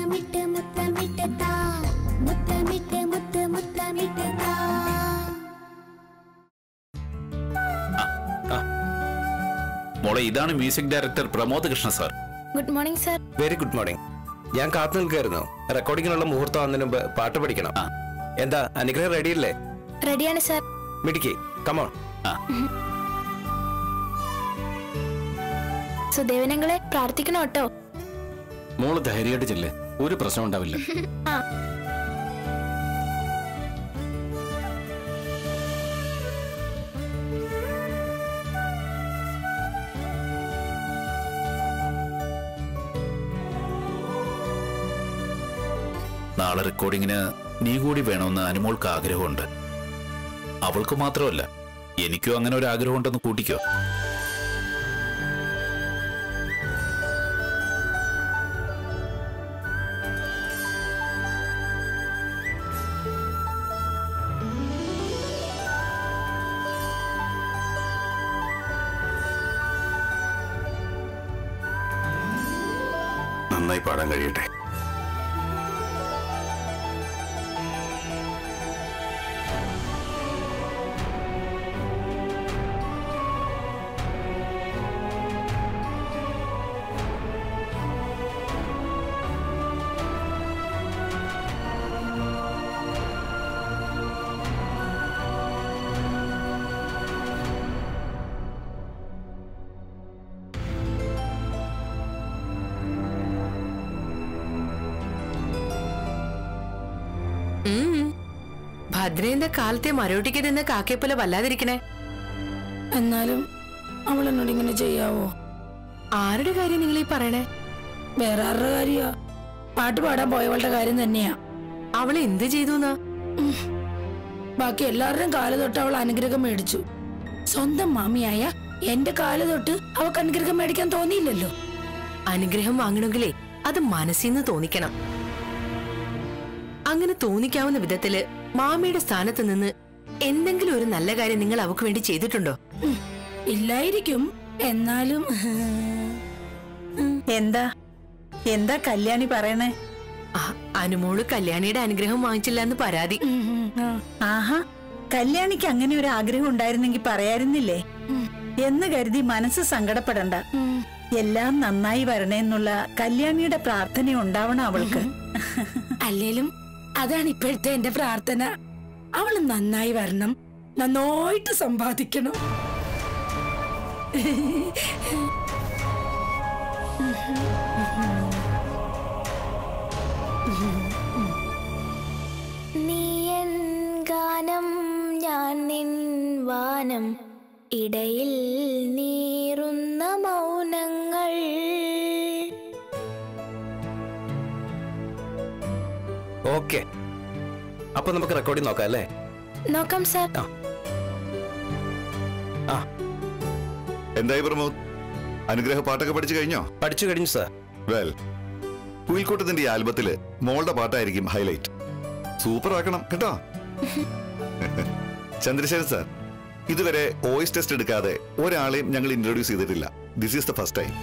മുത്തമിട്ട് മുത്തമിട്ട് താ മുത്തമിട്ട് മുത്ത് മുത്തമിട്ട് താ മോളെ ഇതാണ് music director Pramod Krishna sir good morning sir very good morning ഞാൻ കാത്തു നിൽക്കായിരുന്നു റെക്കോർഡിങ്ങിനുള്ള മുഹൂർത്തം ആവുന്നതിന് മുമ്പ് പാട്ട് പഠിക്കണം ആ. എന്താ അനുഗ്രഹം റെഡിയല്ലേ റെഡിയാണ് സർ മിടുക്കി കമോൺ സുദേവനങ്ങളെ പ്രാർത്ഥിക്കണം കേട്ടോ മോള് ധൈര്യമായിട്ട് ചെല്ല് ഒരു പ്രശ്നം ഉണ്ടാവില്ല ആ നാളെ റെക്കോർഡിങ്ങിന് നീ കൂടി വേണമെന്ന് അനുമോൾക്ക് ആഗ്രഹമുണ്ട് അവൾക്ക് മാത്രമല്ല എനിക്കും അങ്ങനെ ഒരു ആഗ്രഹം ഉണ്ടെന്ന് കൂട്ടിക്കോ നന്നായി പാടാൻ കഴിയട്ടെ ഭദ്രേന്റെ കാലത്തെ മരോട്ടിക്ക് നിന്ന് കാക്കയെപ്പോലെ വല്ലാതിരിക്കണേ എന്നാലും അവൾ എന്നോട് ഇങ്ങനെ ചെയ്യാവോ ആരുടെ കാര്യം നിങ്ങൾ ഈ പറയണേ വേറെ ആരുടെ കാര്യമാ പാട്ട് പാടാൻ പോയവളുടെ കാര്യം തന്നെയാ അവൾ എന്ത് ചെയ്തു എന്നാ ബാക്കി എല്ലാവരുടെയും കാല് തൊട്ട് അവൾ അനുഗ്രഹം മേടിച്ചു സ്വന്തം മാമിയായ എന്റെ കാല് തൊട്ട് അവൾക്ക് അനുഗ്രഹം മേടിക്കാൻ തോന്നിയില്ലല്ലോ അനുഗ്രഹം വാങ്ങണമെങ്കിലേ അത് മനസ്സിന്ന് തോന്നിക്കണം അങ്ങനെ തോന്നിക്കാവുന്ന വിധത്തില് മാമിയുടെ സ്ഥാനത്ത് നിന്ന് എന്തെങ്കിലും ഒരു നല്ല കാര്യം നിങ്ങൾ അവക്ക് വേണ്ടി ചെയ്തിട്ടുണ്ടോ ഉം, ഇല്ലായിരിക്കും എന്നാലും എന്താ എന്താ കല്യാണി പറയണേ ആ, അനുമോള് കല്യാണിയുടെ അനുഗ്രഹം വാങ്ങിച്ചില്ല എന്ന് പരാതി ഉം, ഉം, ആ. ആഹാ കല്യാണിക്ക് അങ്ങനെ ഒരു ആഗ്രഹം ഉണ്ടായിരുന്നെങ്കിൽ പറയായിരുന്നില്ലേ എന്ന് കരുതി മനസ്സ് സങ്കടപ്പെടണ്ട എല്ലാം നന്നായി വരണേന്നുള്ള കല്യാണിയുടെ പ്രാർത്ഥന ഉണ്ടാവണം അവൾക്ക് അല്ലേലും അതാണ് ഇപ്പോഴത്തെ എന്റെ പ്രാർത്ഥന അവള് നന്നായി വരണം നന്നായിട്ട് സമ്പാദിക്കണം നീയൻ ഗാനം ഞാൻ നിൻ വാനം ഇടയിൽ നീറുന്ന മൗനങ്ങൾ ഓക്കെ അപ്പൊ നമുക്ക് റെക്കോർഡിംഗ് നോക്കാം അല്ലേ നോക്കാം സർ എന്തായി പ്രമോദ് അനുഗ്രഹ പാട്ടൊക്കെ പഠിച്ചു കഴിഞ്ഞോ പഠിച്ചു കഴിഞ്ഞു സാർ വെൽ കുയിൽക്കൂട്ടത്തിന്റെ ഈ ആൽബത്തില് മോളുടെ പാട്ടായിരിക്കും ഹൈലൈറ്റ് സൂപ്പർ ആക്കണം കേട്ടോ ചന്ദ്രശേഖരൻ സാർ ഇതുവരെ വോയിസ് ടെസ്റ്റ് എടുക്കാതെ ഒരാളെയും ഞങ്ങൾ ഇൻട്രൊഡ്യൂസ് ചെയ്തിട്ടില്ല this is the first time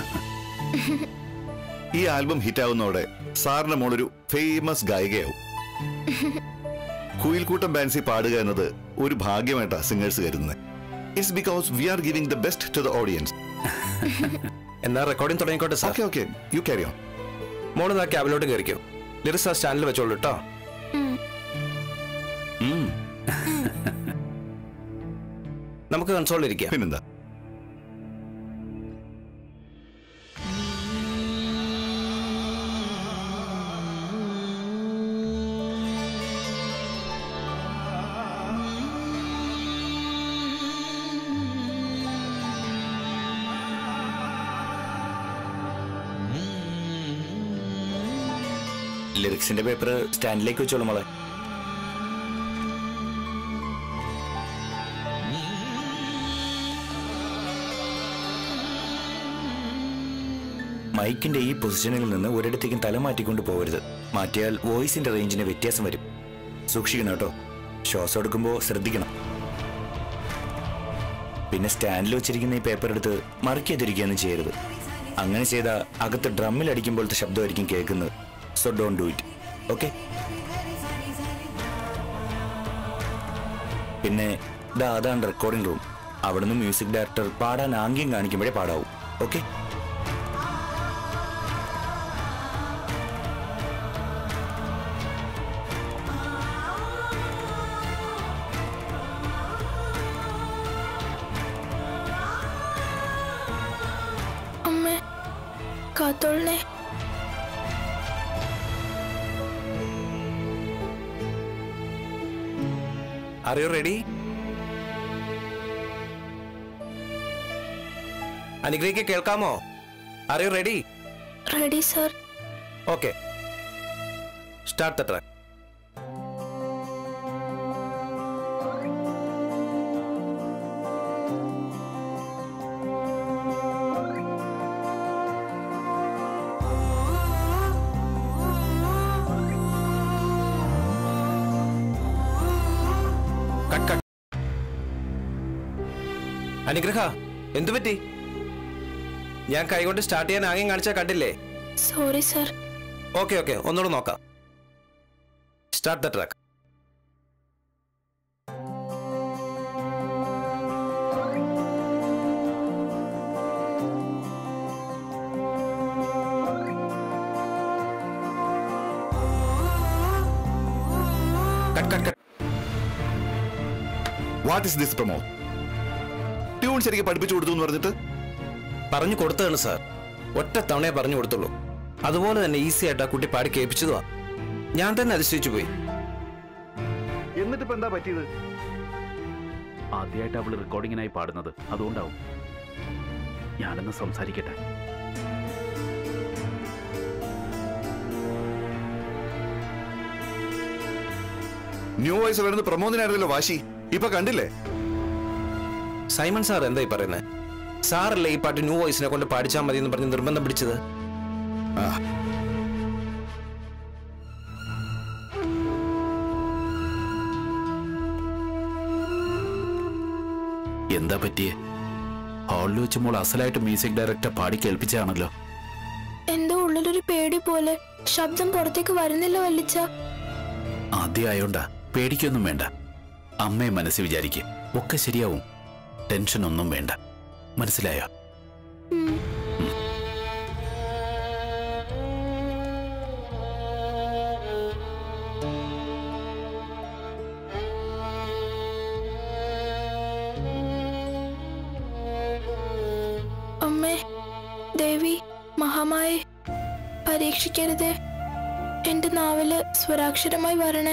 ഈ ആൽബം ഹിറ്റാവുന്നതോടെ സാറിന്റെ മോളൊരു ഫേമസ് ഗായികയാവും കുയിൽക്കൂട്ടം ബാൻസി പാടുക എന്നത് ഒരു ഭാഗ്യമായിട്ടാ സിംഗേഴ്സ് കരുതുന്നത് it's because we are giving the best to the audience എന്നാ റെക്കോർഡിംഗ് തുടങ്ങിക്കോട്ടെ sir okay okay you carry on മോള് നാ ക്യാബിലോട്ട് കയറിക്കോ ലിറിക്സ് ആ സ്റ്റാൻഡിൽ വെച്ചോളൂ കേട്ടോ നമുക്ക് കൺസോളിൽ ഇരിക്കാം പിന്നെന്താ ലിറിക്സിന്റെ പേപ്പർ സ്റ്റാൻഡിലേക്ക് വെച്ചോളൂ മോളെ മൈക്കിന്റെ ഈ പൊസിഷനിൽ നിന്ന് ഒരിടത്തേക്കും തല മാറ്റിക്കൊണ്ട് പോകരുത് മാറ്റിയാൽ വോയിസിന്റെ റേഞ്ചിന് വ്യത്യാസം വരും സൂക്ഷിക്കണം കേട്ടോ ശ്വാസം എടുക്കുമ്പോൾ ശ്രദ്ധിക്കണം പിന്നെ സ്റ്റാൻഡിൽ വെച്ചിരിക്കുന്ന ഈ പേപ്പർ എടുത്ത് മറിക്കാതിരിക്കുകയൊന്നും ചെയ്യരുത് അങ്ങനെ ചെയ്താൽ അകത്ത് ഡ്രമ്മിൽ അടിക്കുമ്പോഴത്തെ ശബ്ദമായിരിക്കും കേൾക്കുന്നത് so don't do it okay പിന്നെ ഇതാ അതാണ് റെക്കോർഡിംഗ് റൂം അവിടുന്ന് മ്യൂസിക് ഡയറക്ടർ പാടാൻ ആംഗ്യം കാണിക്കുമ്പോഴേ പാടാവും ഓക്കെ അമ്മേ കാത്തോളണേ ആർ യു റെഡി അനുഗ്രഹിക്ക് കേൾക്കാമോ are you ready ready sir okay start the track cut cut അനുഗ്രഹ എന്തു പറ്റി ഞാൻ കൈകൊണ്ട് സ്റ്റാർട്ട് ചെയ്യാൻ ആംഗ്യം കാണിച്ചാൽ കണ്ടില്ലേ സോറി സർ ഓക്കെ ഓക്കെ ഒന്നുകൂടെ നോക്കാം start the track cut cut cut what is this Pramod tune ശരിക്കും പഠിപ്പിച്ചു കൊടുത്തു എന്ന് പറഞ്ഞിട്ട് പറഞ്ഞു കൊടുത്തതാണ് സാർ ഒറ്റ തവണയെ പറഞ്ഞു കൊടുത്തുള്ളൂ അതുപോലെ തന്നെ ഈസി ആയിട്ട് ആ കുട്ടി പാടി കേൾപ്പിച്ചതുവാ ഞാൻ തന്നെ അതിശയിച്ചു പോയി എന്നിട്ട് ഇപ്പൊ എന്താ പറ്റിയത് ആദ്യമായിട്ട് അവള് റെക്കോർഡിങ്ങിനായി പാടുന്നത് അതുകൊണ്ടാവും ഞാനൊന്ന് സംസാരിക്കട്ടെ ന്യൂ വോയിസ് വരുന്നത് പ്രമോദിനായിരുന്നല്ലോ വാശി ഇപ്പൊ കണ്ടില്ലേ സൈമൺ സാർ എന്താ ഈ പറയുന്നത് സാറല്ലേ ഈ പാട്ട് ന്യൂ വോയിസിനെ കൊണ്ട് പാടിച്ചാൽ മതി എന്ന് പറഞ്ഞ് നിർബന്ധം പിടിച്ചത് ആ എന്താ പറ്റിയേ ഹാളിൽ വെച്ച് മോൾ അസലായിട്ട് മ്യൂസിക് ഡയറക്ടർ പാടി കേൾപ്പിച്ചാണല്ലോ എന്തോ ഉള്ളിലൊരു പേടി പോലെ ശബ്ദം പുറത്തേക്ക് വരുന്നില്ല വല്ലിച്ച ആദ്യമായോണ്ടാ പേടിക്കൊന്നും വേണ്ട അമ്മയെ മനസ്സിൽ വിചാരിക്കും ഒക്കെ ശരിയാവും ടെൻഷൻ ഒന്നും വേണ്ട മനസ്സിലായോ അമ്മേ ദേവി മഹാമായി പരീക്ഷിക്കരുതേ എന്റെ നാവില് സ്വരാക്ഷരമായി വരണേ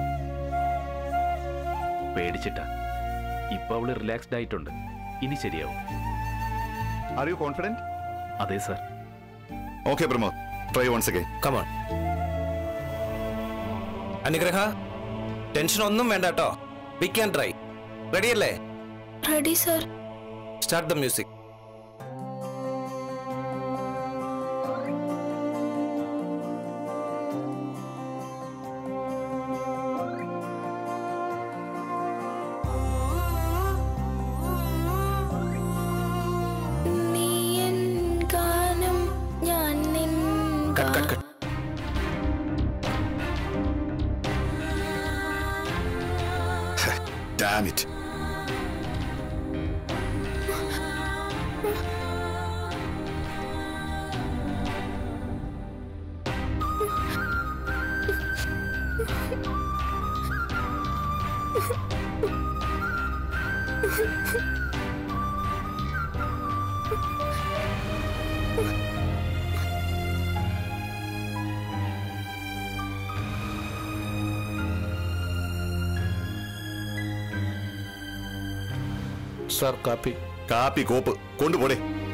പേടിച്ചിട്ടാ ഇപ്പൊ അവള് റിലാക്സ്ഡ് ആയിട്ടുണ്ട് ഇനി ശരിയാവും ആർ യു കോൺഫിഡന്റ് അതെ sir okay Pramod try once again come on Anugraha tension ഒന്നും വേണ്ട കേട്ടോ വി ക്യാൻ ട്രൈ റെഡിയല്ലേ ready sir start the music നീ എൻ ഗാനം ഞാൻ നിൻ cut cut cut damn it sir കാപ്പി കാപ്പി കോപ്പ് കൊണ്ടുപോടെ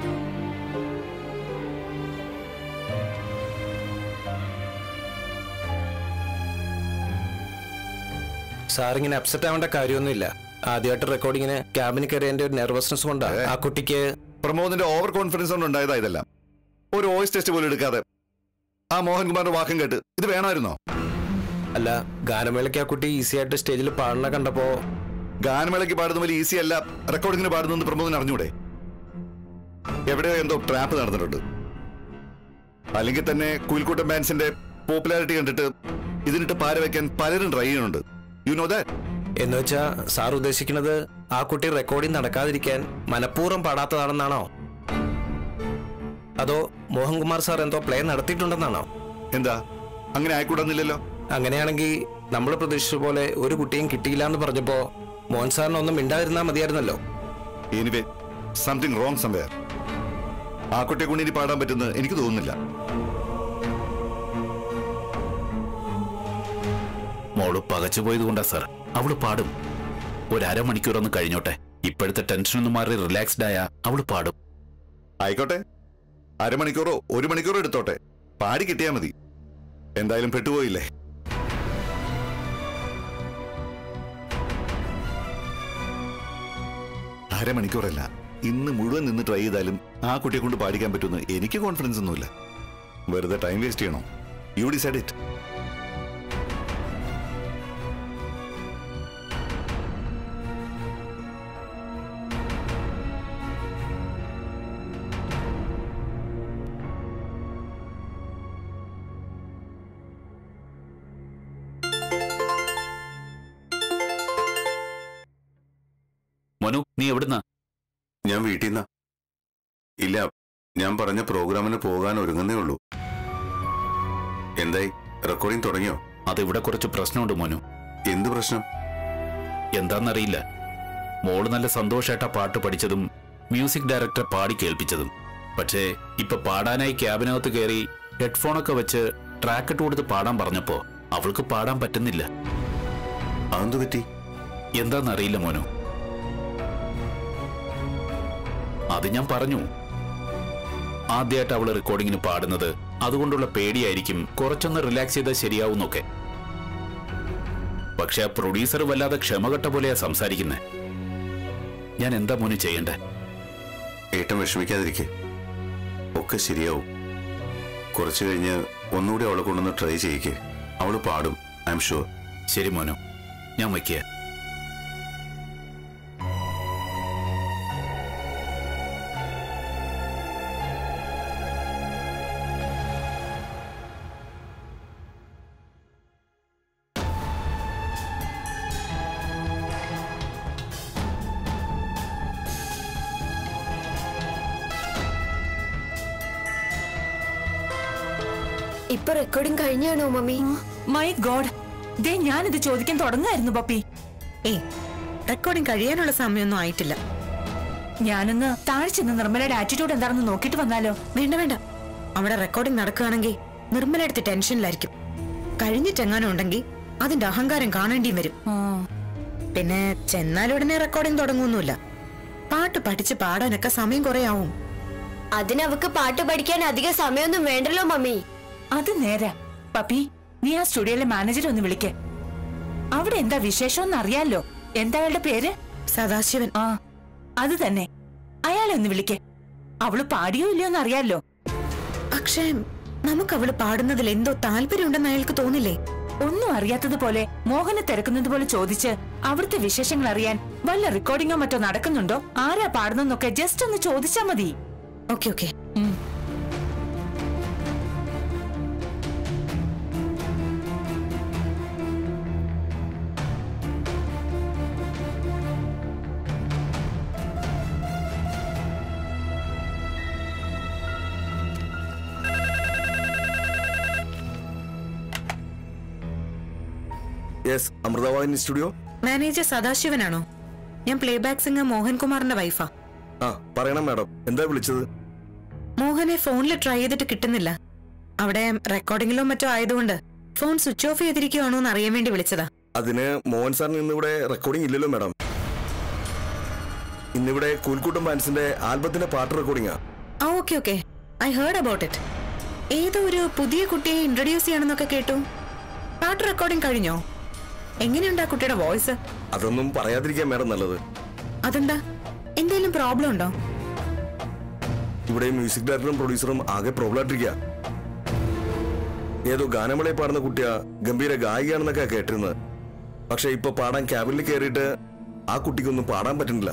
സാർ ഇങ്ങനെ അപ്സെറ്റ് ആവേണ്ട കാര്യമൊന്നുമില്ല ആദ്യമായിട്ട് റെക്കോർഡിങ്ങിന് ക്യാബിന് കയറിയതിന്റെ ഒരു നെർവസ്നെസ് കൊണ്ടാ ആ കുട്ടിക്ക് പ്രമോദിന്റെ ഓവർ കോൺഫിഡൻസ് കൊണ്ട് ഉണ്ടായതാ ഇതെല്ലാം ഒരു വോയിസ് ടെസ്റ്റ് പോലും എടുക്കാതെ ആ മോഹൻകുമാറിന്റെ വാക്കും കേട്ട് ഇത് വേണമായിരുന്നോ അല്ല ഗാനമേളയ്ക്ക് ആ കുട്ടി ഈസി ആയിട്ട് സ്റ്റേജിൽ പാടണ കണ്ടപ്പോ ഗാനമേളയ്ക്ക് പാടുന്ന പോലെ ഈസി അല്ല റെക്കോർഡിങ്ങിന് പാടുന്നെന്ന് പ്രമോദിന് അറിഞ്ഞൂടെ എവിടെയോ എന്തോ ട്രാപ്പ് നടന്നിട്ടുണ്ട് അല്ലെങ്കിൽ തന്നെ കുയിൽക്കൂട്ടം ബാൻസിന്റെ പോപ്പുലാരിറ്റി കണ്ടിട്ട് ഇതിനിട്ട് പാര വെക്കാൻ പലരും ട്രൈ ചെയ്യുന്നുണ്ട് യു നോ ദാറ്റ് എന്ന് വെച്ചാ സാർ ഉദ്ദേശിക്കുന്നത് ആ കുട്ടി റെക്കോർഡിംഗ് നടക്കാതിരിക്കാൻ മനഃപൂർവ്വം പാടാത്തതാണെന്നാണോ അതോ മോഹൻകുമാർ സാർ എന്തോ പ്ലേ നടത്തിയിട്ടുണ്ടെന്നാണോ എന്താ അങ്ങനെ ആയിക്കൂടുന്നില്ലല്ലോ അങ്ങനെയാണെങ്കിൽ നമ്മൾ പ്രതീക്ഷിച്ച പോലെ ഒരു കുട്ടിയും കിട്ടിയില്ല എന്ന് പറഞ്ഞപ്പോ മോഹൻ സാറിനൊന്നും മിണ്ടാതിരുന്നാ മതിയായിരുന്നല്ലോ എനിവേ സംതിങ് റോങ് സംവെയർ ആ കുട്ടിയെ കൊണ്ട് ഇനി പാടാൻ പറ്റുമെന്ന് എനിക്ക് തോന്നുന്നില്ല മോള് പകച്ചു പോയത് കൊണ്ടാ സാർ അവള് പാടും ഒരു അരമണിക്കൂർ ഒന്ന് കഴിഞ്ഞോട്ടെ ഇപ്പോഴത്തെ ടെൻഷനൊന്നും മാറി റിലാക്സ്ഡ് ആയ അവള് പാടും ആയിക്കോട്ടെ അരമണിക്കൂറോ ഒരു മണിക്കൂറോ എടുത്തോട്ടെ പാടി കിട്ടിയാ മതി എന്തായാലും പെട്ടുപോയില്ലേ അരമണിക്കൂറല്ല ഇന്ന് മുഴുവൻ നിന്ന് ട്രൈ ചെയ്താലും ആ കുട്ടിയെ കൊണ്ട് പാടിക്കാൻ പറ്റുമെന്ന് എനിക്ക് കോൺഫിഡൻസ് ഒന്നുമില്ല വെറുതെ ടൈം വേസ്റ്റ് ചെയ്യണോ യു ഡിസൈഡ് ഇറ്റ് മനു നീ എവിടുന്നാ ഞാൻ വീട്ടിൽ നിന്നാ ഇല്ല ഞാൻ പറഞ്ഞ പ്രോഗ്രാമിന് പോകാൻ ഒരുങ്ങുന്നേ ഉള്ളൂ എന്തായി റെക്കോർഡിംഗ് തുടങ്ങിയോ അത് ഇവിടെ കുറച്ച് പ്രശ്നമുണ്ട് മോനു എന്ത് പ്രശ്നം എന്താന്നറിയില്ല മോള് നല്ല സന്തോഷായിട്ടാ പാട്ട് പഠിച്ചതും മ്യൂസിക് ഡയറക്ടർ പാടി കേൾപ്പിച്ചതും പക്ഷേ ഇപ്പൊ പാടാനായി ക്യാബിനകത്ത് കയറി ഹെഡ്ഫോണൊക്കെ വെച്ച് ട്രാക്ക് ഇട്ട് കൊടുത്ത് പാടാൻ പറഞ്ഞപ്പോ അവൾക്ക് പാടാൻ പറ്റുന്നില്ല അതെന്തു പറ്റി എന്താന്നറിയില്ല മോനു അത് ഞാൻ പറഞ്ഞു ആദ്യമായിട്ട് അവള് റെക്കോർഡിങ്ങിന് പാടുന്നത് അതുകൊണ്ടുള്ള പേടിയായിരിക്കും കുറച്ചൊന്ന് റിലാക്സ് ചെയ്താൽ ശരിയാവുന്നൊക്കെ പക്ഷെ ആ പ്രൊഡ്യൂസർ വല്ലാതെ ക്ഷമകെട്ട പോലെയാ സംസാരിക്കുന്നേ ഞാൻ എന്താ മോന് ചെയ്യണ്ടേ ഏട്ടൻ വിഷമിക്കാതിരിക്കെ ഒക്കെ ശരിയാവും കുറച്ചു കഴിഞ്ഞ് ഒന്നുകൂടി അവളെ കൊണ്ടൊന്ന് ട്രൈ ചെയ്യിക്കേ അവള് പാടും ഐ എം ഷുവർ ശരി മോനു ഞാൻ വയ്ക്കുക ഇപ്പൊ റെക്കോർഡിംഗ് കഴിഞ്ഞാണോ മമ്മി മൈ ഗോഡ് ദേ ഞാനിത് ചോദിക്കാൻ തുടങ്ങായിരുന്നു പപ്പി ഏയ് റെക്കോർഡിംഗ് കഴിയാനുള്ള സമയമൊന്നും ആയിട്ടില്ല ഞാനൊന്ന് താഴെ ചെന്ന് നിർമ്മലയുടെ ആറ്റിറ്റ്യൂഡ് എന്താണെന്ന് നോക്കിയിട്ട് വന്നാലോ വേണ്ട വേണ്ട അവിടെ റെക്കോർഡിംഗ് നടക്കുകയാണെങ്കിൽ നിർമ്മല എടുത്ത് ടെൻഷനിലായിരിക്കും കഴിഞ്ഞിട്ടെങ്ങാനും ഉണ്ടെങ്കിൽ അതിന്റെ അഹങ്കാരം കാണേണ്ടിയും വരും പിന്നെ ചെന്നാലുടനെ റെക്കോർഡിംഗ് തുടങ്ങുന്നില്ല പാട്ട് പഠിച്ച് പാടാനൊക്കെ സമയം കുറെ ആവും അതിനവക്ക് പാട്ട് പഠിക്കാൻ അധിക സമയമൊന്നും വേണ്ടല്ലോ മമ്മി അത് നേരെ പപ്പി നീ ആ സ്റ്റുഡിയോയിലെ മാനേജറെ ഒന്ന് വിളിക്ക് അവിടെ എന്താ വിശേഷം അറിയാലോ എന്താ അയാളുടെ പേര് സദാശിവൻ ആ അത് തന്നെ അയാളെ ഒന്ന് വിളിക്ക് അവള് പാടിയോ ഇല്ലയോ എന്ന് അറിയാലോ പക്ഷേ നമുക്ക് അവള് പാടുന്നതിൽ എന്തോ താല്പര്യമുണ്ടെന്ന് അയാൾക്ക് തോന്നില്ലേ ഒന്നും അറിയാത്തതുപോലെ മോഹനെ തിരക്കുന്നത് പോലെ ചോദിച്ച് അവിടുത്തെ വിശേഷങ്ങൾ അറിയാൻ വല്ല റെക്കോർഡിങ്ങോ മറ്റോ നടക്കുന്നുണ്ടോ ആരാ പാടുന്നൊക്കെ ജസ്റ്റ് ഒന്ന് ചോദിച്ചാ മതി okay okay yes Amruthavahini studio manager സദാശിവനാണോ ഞാൻ പ്ലേബാക്ക് സിംഗർ മോഹൻകുമാറിന്റെ വൈഫാ ആ പറയണം മാഡം എന്താ വിളിച്ചത് മോഹനെ ഫോണിൽ ട്രൈ ചെയ്തിട്ട് കിട്ടുന്നില്ല അവിടെ റെക്കോർഡിങ്ങിലോ മറ്റോ ആയതുകൊണ്ട് ഫോൺ സ്വിച്ച് ഓഫ് ചെയ്തിരിക്കുവാണോ എന്ന് അറിയാൻ വേണ്ടി വിളിച്ചതാ അതിന് മോഹൻ സാറിന് ഇന്നിവിടെ റെക്കോർഡിംഗ് ഇല്ലല്ലോ മാഡം ഇന്നിവിടെ കൂൽക്കൂട്ടം ബാൻസിന്റെ ആൽബത്തിന്റെ പാട്ട് റെക്കോർഡിംഗാ ആ okay okay I heard about it ഏതോ ഒരു പുതിയ കുട്ടിയെ ഇൻട്രൊഡ്യൂസ് ചെയ്യണമെന്നൊക്കെ കേട്ടു പാട്ട് റെക്കോർഡിംഗ് കഴിഞ്ഞോ എങ്ങനെയുണ്ട് ആ കുട്ടിയുടെ വോയിസ് അതൊന്നും പറയാതിരിക്കാൻ മാഡം നല്ലത് അതെന്താ എന്തെങ്കിലും പ്രോബ്ലം ഉണ്ടോ ഇവിടെ മ്യൂസിക് ഡയറക്ടറും പ്രൊഡ്യൂസറും ആകെ പ്രോബ്ലം ആയിട്ടിരിക്കുക ഏതോ ഗാനമേളയെ പാടുന്ന കുട്ടിയാ ഗംഭീര ഗായികയാണെന്നൊക്കെ കേട്ടിരുന്നത് പക്ഷെ ഇപ്പൊ പാടാൻ ക്യാബിനിൽ കയറിയിട്ട് ആ കുട്ടിക്കൊന്നും പാടാൻ പറ്റുന്നില്ല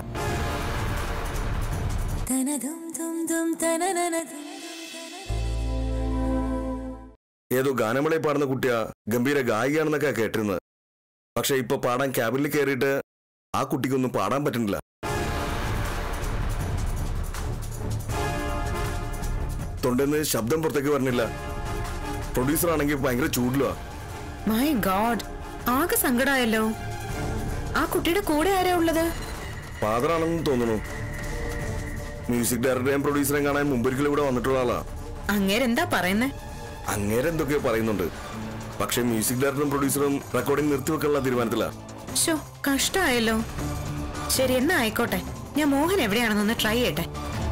ഏതോ ഗാനമേളയിൽ പാടുന്ന കുട്ടിയാ ഗംഭീര ഗായികയാണെന്നൊക്കെ കേട്ടിരുന്നത് പക്ഷെ ഇപ്പൊ പാടാൻ ക്യാബിനിൽ കയറിയിട്ട് ആ കുട്ടിക്കൊന്നും പാടാൻ പറ്റുന്നില്ല തൊണ്ടെന്ന് ശബ്ദം പുറത്തേക്ക് വരണില്ല പ്രൊഡ്യൂസർ ആണെങ്കിൽ ഭയങ്കര ചൂടിലുവാ മൈ ഗോഡ് ആകെ സങ്കടമായല്ലോ ആ കുട്ടിയുടെ കൂടെ ആരാ ഉള്ളത് ഫാദറാണെന്ന് തോന്നുന്നു മ്യൂസിക് ഡയറക്ടറെയും പ്രൊഡ്യൂസറെയും കാണാൻ മുമ്പൊരിക്കലും ഇവിടെ വന്നിട്ടുള്ള ആളാ അങ്ങേരെന്താ പറയുന്നേ അങ്ങേരെ എന്തൊക്കെയോ പറയുന്നുണ്ട് പക്ഷെ മ്യൂസിക് ഡയറക്ടറും പ്രൊഡ്യൂസറും റെക്കോർഡിംഗ് നിർത്തിവെക്കാനുള്ള തീരുമാനത്തിലാ ഷോ കഷ്ടമായല്ലോ ശരി എന്നാ ആയിക്കോട്ടെ ഞാൻ മോഹൻ എവിടെയാണെന്നൊന്ന് ട്രൈ ചെയ്യട്ടെ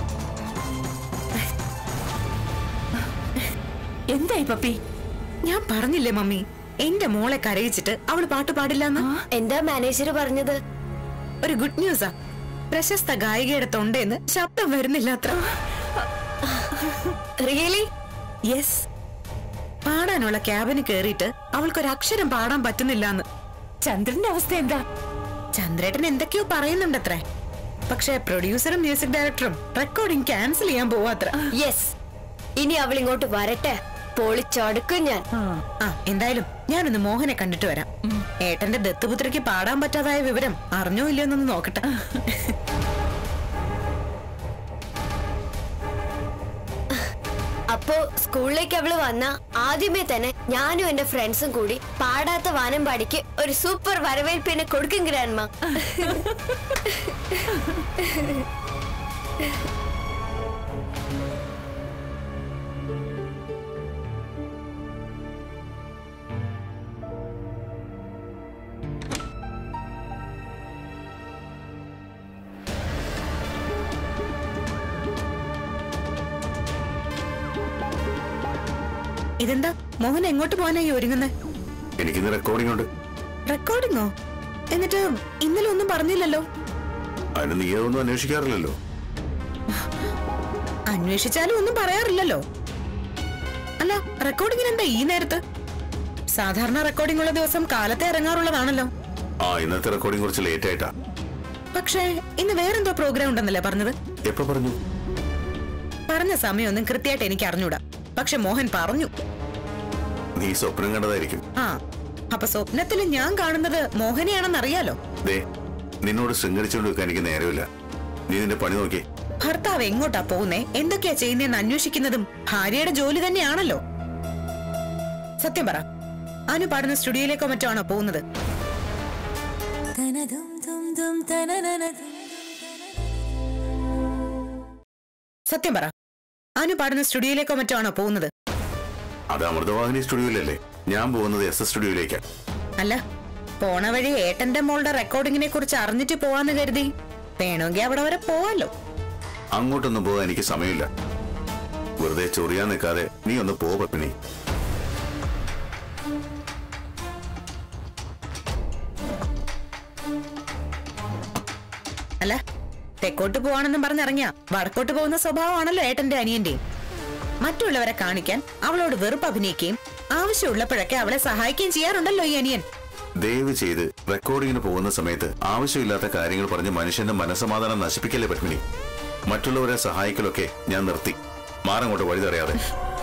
എന്തായി പപ്പി ഞാൻ പറഞ്ഞില്ലേ മമ്മി എന്റെ മോളെ കരയിച്ചിട്ട് അവള് പാട്ട് പാടില്ലെന്ന് എന്താ മാനേജർ പറഞ്ഞത് ഒരു ഗുഡ് ന്യൂസാ പ്രശസ്ത ഗായികയുടെ തൊണ്ടേന്ന് ശബ്ദം വരുന്നില്ല അത്ര റിയലി യെസ് പാടാനുള്ള ക്യാബിന് കേറിയിട്ട് അവൾക്കൊരു അക്ഷരം പാടാൻ പറ്റുന്നില്ലാന്ന് ചന്ദ്രന്റെ അവസ്ഥ എന്താ ചന്ദ്രേട്ടൻ എന്തൊക്കെയോ പറയുന്നുണ്ടത്രേ പക്ഷേ പ്രൊഡ്യൂസറും മ്യൂസിക് ഡയറക്ടറും റെക്കോർഡിംഗ് ക്യാൻസൽ ചെയ്യാൻ പോവാത്ര യെസ് ഇനി അവൾ ഇങ്ങോട്ട് വരട്ടെ പൊളിച്ചടുക്കും ഞാൻ ആ എന്തായാലും ഞാനൊന്ന് മോഹനെ കണ്ടിട്ട് വരാം ഏട്ടന്റെ ദത്തുപുത്രയ്ക്ക് പാടാൻ പറ്റാതായ വിവരം അറിഞ്ഞോ ഇല്ലയോ എന്നൊന്ന് നോക്കട്ടെ അപ്പോ സ്കൂളിലേക്ക് അവള് വന്ന ആദ്യമേ തന്നെ ഞാനും എന്റെ ഫ്രണ്ട്സും കൂടി പാടാത്ത വാനമ്പാടിക്ക് ഒരു സൂപ്പർ വരവേൽപ്പിനെ കൊടുക്കും ഗ്രാൻമ ഇതെന്താ മോഹൻ എങ്ങോട്ട് പോകാനായി ഒരുങ്ങുന്നേ എനിക്കിന്ന് റെക്കോർഡിംഗ് ഉണ്ട് റെക്കോർഡിങ്ങോ എന്നിട്ട് ഇന്നലെ ഒന്നും പറഞ്ഞില്ലല്ലോ അതിന് നീ അതൊന്നും അന്വേഷിക്കാറില്ലല്ലോ അന്വേഷിച്ചാലും ഒന്നും പറയാറില്ലല്ലോ അല്ല റെക്കോർഡിങ്ങിന് എന്താ ഈ നേരത്ത് സാധാരണ റെക്കോർഡിംഗ് ഉള്ള ദിവസം കാലത്തെ ഇറങ്ങാറുള്ളതാണല്ലോ ആ ഇന്നത്തെ റെക്കോർഡിംഗ് കുറച്ച് ലേറ്റ് ആയിട്ടാ പക്ഷേ ഇന്ന് വേറെന്തോ പ്രോഗ്രാം ഉണ്ടെന്നല്ലേ പറഞ്ഞത് എപ്പോ പറഞ്ഞു പറഞ്ഞ സമയമൊന്നും കൃത്യമായിട്ട് എനിക്ക് അറിഞ്ഞൂടാ പക്ഷെ മോഹൻ പറഞ്ഞു നീ സ്വപ്നം കണ്ടതായിരിക്കും ആ അപ്പൊ സ്വപ്നത്തിൽ ഞാൻ കാണുന്നത് മോഹനെയാണെന്ന് അറിയാലോ ദേ നിന്നോട് ശൃംഗരിച്ചുകൊണ്ട് വെക്കാൻ എനിക്ക് നേരമില്ല നീ നിന്റെ പണി നോക്കി ഭർത്താവ് എങ്ങോട്ടാ പോകുന്നേ എന്തൊക്കെയാ ചെയ്യുന്നതെന്ന് അന്വേഷിക്കുന്നതും ഭാര്യയുടെ ജോലി തന്നെയാണല്ലോ സത്യം പറ അനു പാടുന്ന സ്റ്റുഡിയോയിലേക്കോ മറ്റോ ആണോ പോകുന്നത് സത്യം പറ അനു പാടുന്ന സ്റ്റുഡിയോയിലേക്കോ മറ്റോ ആണോ പോകുന്നത് അത് അമൃതവാഹിനി സ്റ്റുഡിയോയിലല്ലേ ഞാൻ പോകുന്നത് എസ് എസ് സ്റ്റുഡിയോയിലേക്കാ അല്ല പോണ വഴി ഏട്ടന്റെ മോളുടെ റെക്കോർഡിങ്ങിനെ കുറിച്ച് അറിഞ്ഞിട്ട് പോവാന്ന് കരുതി വേണമെങ്കിൽ അവിടെ വരെ പോവാലോ അങ്ങോട്ടൊന്നും പോകാൻ എനിക്ക് സമയമില്ല വെറുതെ ചൊറിയാൻ നിൽക്കാതെ നീ ഒന്ന് പോ പത്മിനി അല്ല തെക്കോട്ട് പോവാണെന്നും പറഞ്ഞിറങ്ങിയ വടക്കോട്ട് പോകുന്ന സ്വഭാവമാണല്ലോ ഏട്ടന്റെ അനിയന്റെ മറ്റുള്ളവരെ കാണിക്കാൻ അവളോട് വെറുപ്പ് അഭിനയിക്കുകയും ആവശ്യമുള്ളപ്പോഴൊക്കെ അവളെ സഹായിക്കുകയും ചെയ്യാറുണ്ടല്ലോ ഈ അനിയൻ ദയവ് ചെയ്ത് റെക്കോർഡിങ്ങിന് പോകുന്ന സമയത്ത് ആവശ്യമില്ലാത്ത കാര്യങ്ങൾ പറഞ്ഞ് മനുഷ്യന്റെ മനസ്സമാധാനം നശിപ്പിക്കല്ലേ പത്മിനി മറ്റുള്ളവരെ സഹായിക്കലൊക്കെ ഞാൻ നിർത്തി മാറങ്ങോട്ട് വഴി തടയാതെ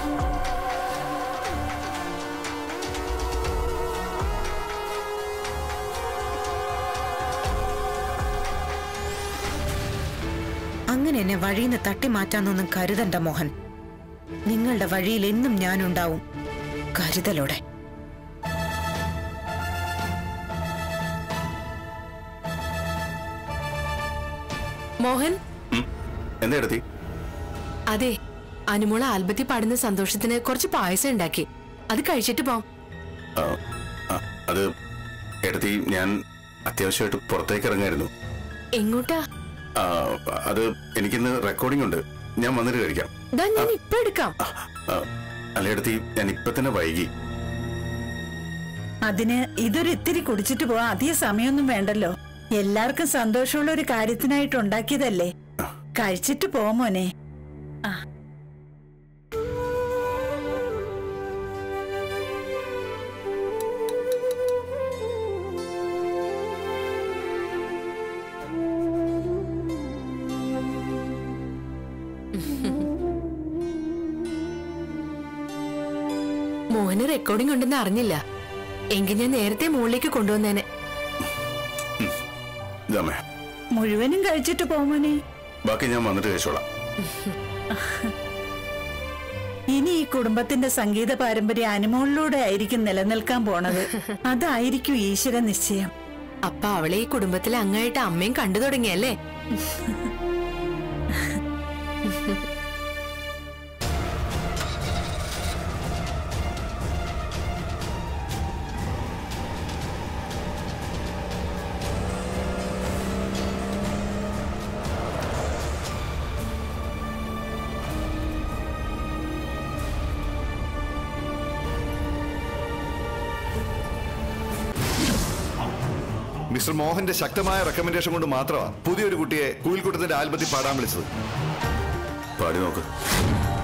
അങ്ങനെ എന്നെ വഴിയിൽ തട്ടി മാറ്റാന്നൊന്നും കരുതണ്ട മോഹൻ നിങ്ങളുടെ വഴിയിൽ എന്നും ഞാനുണ്ടാവും കരുതലോടെ മോഹൻ എന്താ എടുത്തി അതെ അനുമോള ആൽബത്തിൽ പാടുന്ന സന്തോഷത്തിന് കുറച്ച് പായസം ഉണ്ടാക്കി അത് കഴിച്ചിട്ട് പോം ആ, ആ, അത് എടുത്തി ഞാൻ അത്യാവശ്യമായിട്ട് പുറത്തേക്ക് ഇറങ്ങായിരുന്നു എങ്ങോട്ടാ ആ, അത് എനിക്കിന്ന് റെക്കോർഡിംഗ് ഉണ്ട് ഞാൻ വന്നിട്ട് കഴിക്കാം ദാ ഞാൻ ഇപ്പൊ എടുക്കാം ആ, അല്ല എടുത്തി ഞാൻ ഇപ്പൊ തന്നെ വൈകി അതിന് ഇതൊരു ഇത്തിരി കുടിച്ചിട്ട് പോവാൻ അധിക സമയമൊന്നും വേണ്ടല്ലോ എല്ലാവർക്കും സന്തോഷമുള്ള ഒരു കാര്യത്തിനായിട്ട് ഉണ്ടാക്കിയതല്ലേ കഴിച്ചിട്ട് പോ മോനെ ആ മോഹൻ അവന് റെക്കോർഡിംഗ് ഉണ്ടെന്ന് അറിഞ്ഞില്ല എങ്കിൽ ഞാൻ നേരത്തെ മുകളിലേക്ക് കൊണ്ടുവന്നേനെ ഇതാമേ മുഴുവനും കഴിച്ചിട്ട് പോമോനെ ബാക്കി ഞാൻ വന്നിട്ട് കഴിച്ചോളാം ഇനി ഈ കുടുംബത്തിന്റെ സംഗീത പാരമ്പര്യം അനുമോളിലൂടെ ആയിരിക്കും നിലനിൽക്കാൻ പോണത് അതായിരിക്കും ഈശ്വര നിശ്ചയം അപ്പൊ അവളെ ഈ കുടുംബത്തിലെ അങ്ങായിട്ട് അമ്മയും കണ്ടു തുടങ്ങിയല്ലേ മിസ്റ്റർ മോഹന്റെ ശക്തമായ റെക്കമെൻഡേഷൻ കൊണ്ട് മാത്രമാണ് പുതിയൊരു കുട്ടിയെ കുയിൽക്കൂട്ടത്തിന്റെ ആൽബത്തിൽ പാടാൻ വിളിച്ചത് പാടി നോക്ക്